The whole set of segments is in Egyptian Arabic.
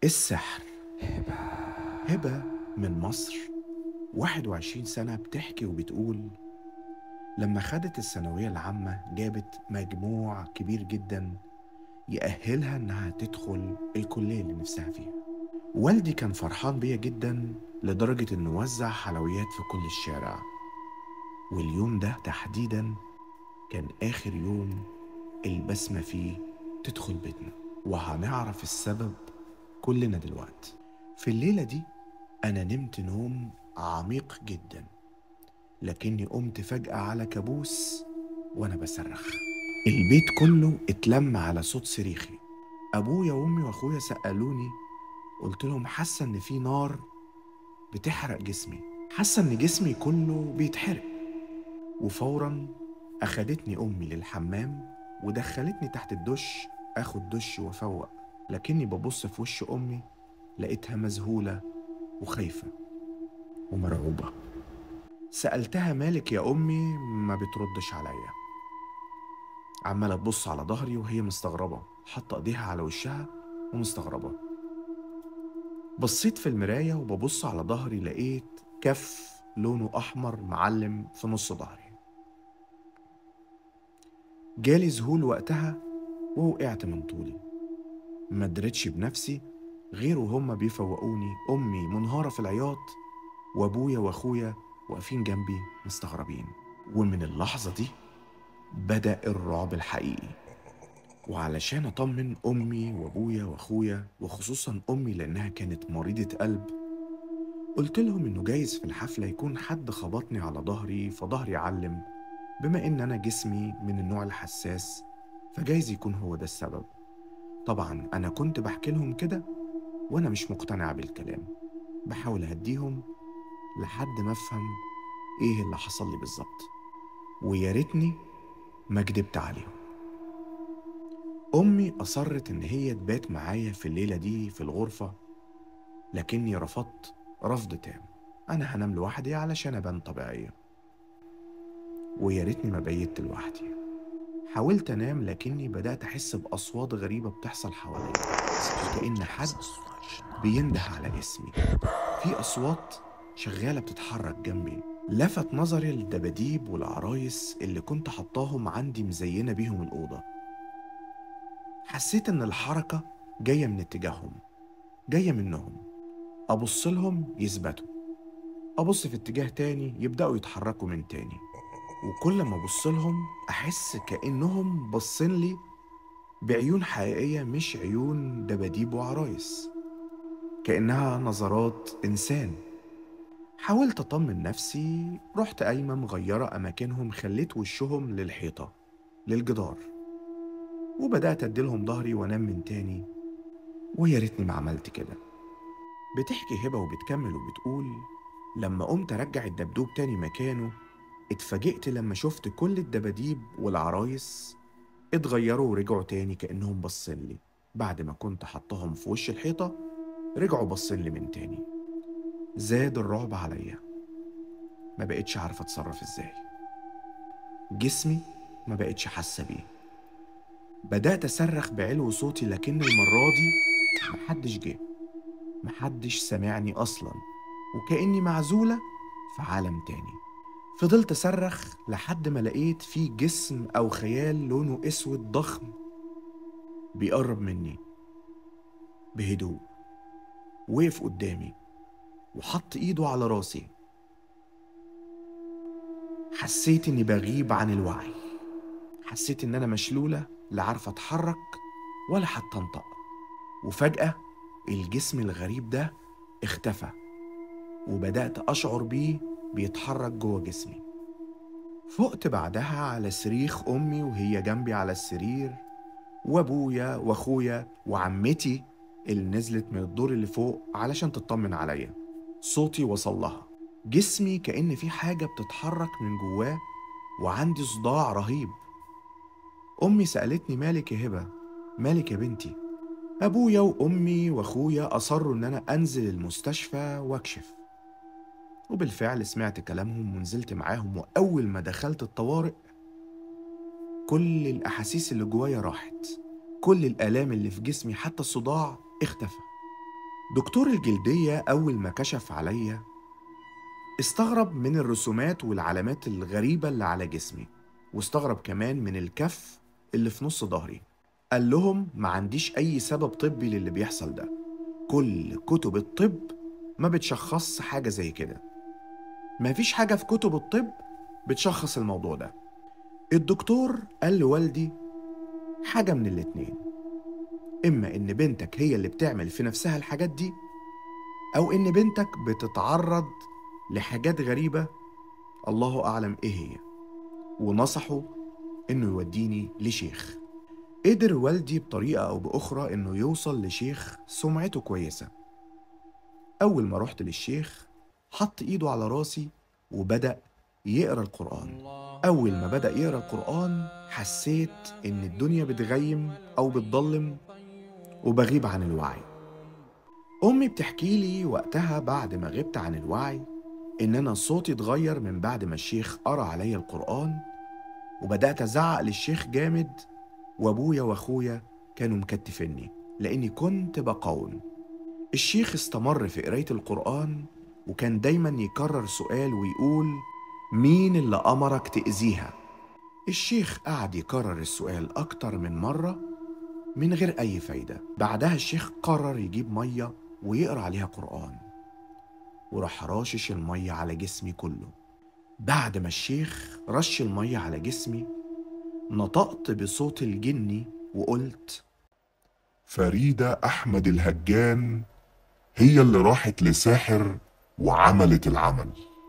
السحر هبة من مصر 21 سنة بتحكي وبتقول لما خدت الثانوية العامة جابت مجموع كبير جدا يأهلها إنها تدخل الكلية اللي نفسها فيها والدي كان فرحان بيا جدا لدرجة إنه وزع حلويات في كل الشارع واليوم ده تحديدا كان آخر يوم البسمة فيه تدخل بيتنا وهنعرف السبب كلنا دلوقتي في الليلة دي أنا نمت نوم عميق جدا لكني قمت فجأة على كابوس وأنا بصرخ البيت كله اتلم على صوت صريخي أبويا وأمي وأخويا سألوني قلت لهم حاسة إن في نار بتحرق جسمي حاسة إن جسمي كله بيتحرق وفورا أخدتني أمي للحمام ودخلتني تحت الدش أخد دش وأفوق لكني ببص في وش أمي لقيتها مذهولة وخايفة ومرعوبة سألتها مالك يا أمي ما بتردش عليا عمالة تبص على ظهري وهي مستغربة حاطة إيديها على وشها ومستغربة بصيت في المراية وببص على ظهري لقيت كف لونه أحمر معلم في نص ظهري جالي ذهول وقتها ووقعت من طولي ما درتش بنفسي غير وهما بيفوقوني أمي منهارة في العياط وأبويا وأخويا واقفين جنبي مستغربين ومن اللحظة دي بدأ الرعب الحقيقي وعلشان أطمن أمي وأبويا وأخويا وخصوصا أمي لأنها كانت مريضة قلب قلت لهم إنه جايز في الحفلة يكون حد خبطني على ظهري فظهري علم بما إن أنا جسمي من النوع الحساس فجايز يكون هو ده السبب طبعا أنا كنت بحكي لهم كده وأنا مش مقتنع بالكلام بحاول أهديهم لحد ما أفهم إيه اللي حصل لي بالظبط ويا ريتني ما كدبت عليهم أمي أصرت إن هي تبات معايا في الليلة دي في الغرفة لكني رفضت رفض تام أنا هنام لوحدي علشان أبان طبيعية ويا ريتني ما بيت لوحدي حاولت أنام لكني بدأت أحس بأصوات غريبة بتحصل حواليا كأن حد بينده على اسمي في أصوات شغالة بتتحرك جنبي لفت نظري الدباديب والعرايس اللي كنت حطاهم عندي مزينة بيهم الأوضة حسيت إن الحركة جاية من اتجاههم جاية منهم أبص لهم يثبتوا أبص في اتجاه تاني يبدأوا يتحركوا من تاني وكل ما أبص لهم أحس كأنهم باصين لي بعيون حقيقية مش عيون دباديب وعرايس كأنها نظرات إنسان حاولت أطمن نفسي رحت قايمة مغيرة أماكنهم خليت وشهم للحيطة للجدار وبدأت أديلهم ظهري وأنام من تاني ويا ريتني ما عملت كده بتحكي هبة وبتكمل وبتقول لما قمت أرجع الدبدوب تاني مكانه اتفاجئت لما شفت كل الدباديب والعرايس اتغيروا ورجعوا تاني كأنهم باصين لي بعد ما كنت حطهم في وش الحيطة رجعوا باصين لي من تاني زاد الرعب عليا ما بقتش عارفة اتصرف ازاي جسمي ما بقتش حاسة بيه بدأت أصرخ بعلو صوتي لكن المرة دي محدش جه محدش سمعني أصلا وكأني معزولة في عالم تاني فضلت أصرخ لحد ما لقيت في جسم أو خيال لونه أسود ضخم بيقرب مني بهدوء وقف قدامي وحط إيده على راسي حسيت إني بغيب عن الوعي حسيت إن أنا مشلولة لا عارفة أتحرك ولا حتى أنطق وفجأة الجسم الغريب ده اختفى وبدأت أشعر بيه بيتحرك جوه جسمي فقت بعدها على صريخ أمي وهي جنبي على السرير وأبويا وأخويا وعمتي اللي نزلت من الدور اللي فوق علشان تطمن عليا صوتي وصل لها جسمي كأن في حاجة بتتحرك من جواه وعندي صداع رهيب أمي سألتني مالك يا هبة مالك يا بنتي أبويا وأمي وأخويا أصروا إن أنا أنزل المستشفى وأكشف وبالفعل سمعت كلامهم ونزلت معاهم وأول ما دخلت الطوارئ كل الأحاسيس اللي جوايا راحت كل الآلام اللي في جسمي حتى الصداع اختفى دكتور الجلدية أول ما كشف عليا استغرب من الرسومات والعلامات الغريبة اللي على جسمي واستغرب كمان من الكف اللي في نص ظهري قال لهم ما عنديش أي سبب طبي للي بيحصل ده كل كتب الطب ما بتشخص حاجة زي كده ما فيش حاجة في كتب الطب بتشخص الموضوع ده الدكتور قال لوالدي حاجة من الاتنين إما إن بنتك هي اللي بتعمل في نفسها الحاجات دي أو إن بنتك بتتعرض لحاجات غريبة الله أعلم إيه هي ونصحه إنه يوديني لشيخ قدر والدي بطريقة أو بأخرى إنه يوصل لشيخ سمعته كويسة أول ما رحت للشيخ حط إيده على راسي وبدأ يقرأ القرآن أول ما بدأ يقرأ القرآن حسيت إن الدنيا بتغيم أو بتضلم وبغيب عن الوعي أمي بتحكي لي وقتها بعد ما غبت عن الوعي إن أنا صوتي اتغير من بعد ما الشيخ قرأ عليا القرآن وبدأت أزعق للشيخ جامد وأبويا وأخويا كانوا مكتفيني لأني كنت بقاوم الشيخ استمر في قراية القرآن وكان دايما يكرر سؤال ويقول مين اللي أمرك تأذيها؟ الشيخ قعد يكرر السؤال أكتر من مرة من غير أي فايدة بعدها الشيخ قرر يجيب مية ويقرأ عليها قرآن وراح راشش المية على جسمي كله بعد ما الشيخ رش المية على جسمي نطقت بصوت الجني وقلت فريدة أحمد الهجان هي اللي راحت لساحر وعملت العمل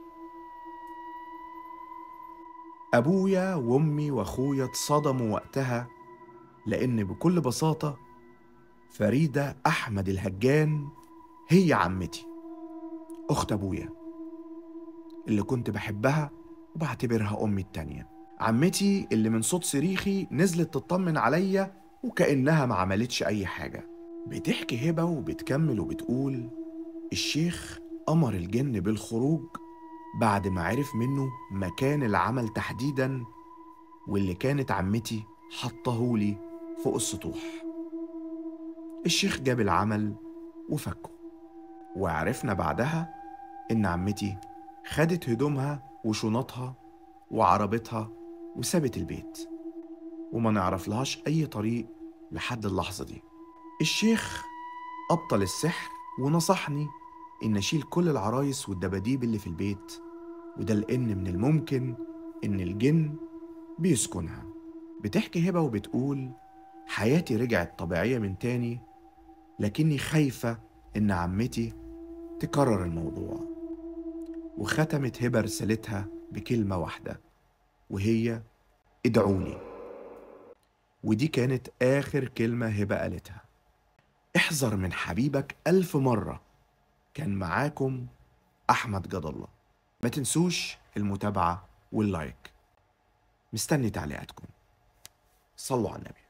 أبويا وأمي وأخويا اتصدموا وقتها لأن بكل بساطة فريدة أحمد الهجان هي عمتي أخت أبويا اللي كنت بحبها وبعتبرها أمي التانية عمتي اللي من صوت صريخي نزلت تطمن عليا وكأنها ما عملتش أي حاجة بتحكي هبة وبتكمل وبتقول الشيخ أمر الجن بالخروج بعد ما عرف منه مكان العمل تحديدا واللي كانت عمتي حطهولي فوق السطوح الشيخ جاب العمل وفكه وعرفنا بعدها إن عمتي خدت هدومها وشنطها وعربتها وسابت البيت وما نعرف لهاش أي طريق لحد اللحظة دي الشيخ أبطل السحر ونصحني إن أشيل كل العرايس والدباديب اللي في البيت وده لأن من الممكن إن الجن بيسكنها بتحكي هبة وبتقول حياتي رجعت طبيعية من تاني لكني خايفة إن عمتي تكرر الموضوع وختمت هبة رسالتها بكلمة واحدة وهي ادعوني ودي كانت آخر كلمة هبة قالتها احذر من حبيبك ألف مرة كان معاكم أحمد جد الله ما تنسوش المتابعة واللايك مستني تعليقاتكم صلوا على النبي